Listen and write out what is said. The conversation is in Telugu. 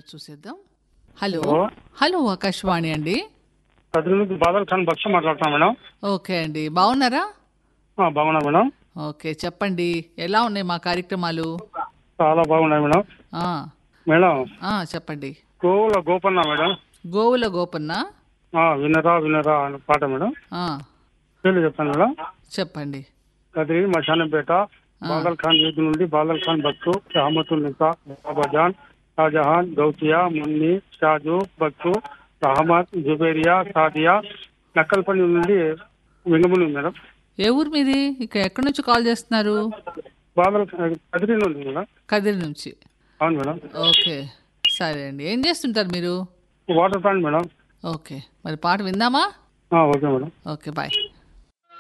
చూసేద్దాం హలో హలో. హలో ఆకాశవాణి అండి కదిరి నుంచి బాదల్ ఖాన్ బక్ష మాట్లాడుతున్నాం మేడం ఓకే అండి బాగున్నారా ఆ, బాగున్నా మేడం ఓకే చెప్పండి ఎలా ఉన్నాయి మా కార్యక్రమాలు చాలా బాగున్నాయి మేడం ఆ, మేడం ఆ, చెప్పండి గోవుల గోపన్న మేడం గోవుల గోపన్న ఆ, వినరా వినరా అనే పాట మేడం ఆ, పేర్లు చెప్తాను మేడం చెప్పండి కదిరి మశానంపేట బాదల్ ఖాన్ వీధి నుండి బాదల్ ఖాన్ బక్సు రహమతుల్ నిసా బాబాజాన్ షాజహాన్ గౌసియా మున్ని షాజు బక్సు రహమత్ జుబేరియా సాదియా నక్కల్పల్లి నుండి వెంగముని మేడం ఏ ఊరు మీది ఇక్కడ ఎక్కడి నుంచి కాల్ చేస్తున్నారు బాదల్ కదిరి నుండి మేడం కదిరి నుంచి అవును మేడం ఓకే సరే అండి ఏం చేస్తుంటారు మీరు వాటర్ ప్లాంట్ మేడం ఓకే మరి పాట విందామా ఆ, ఓకే మేడం ఓకే బాయ్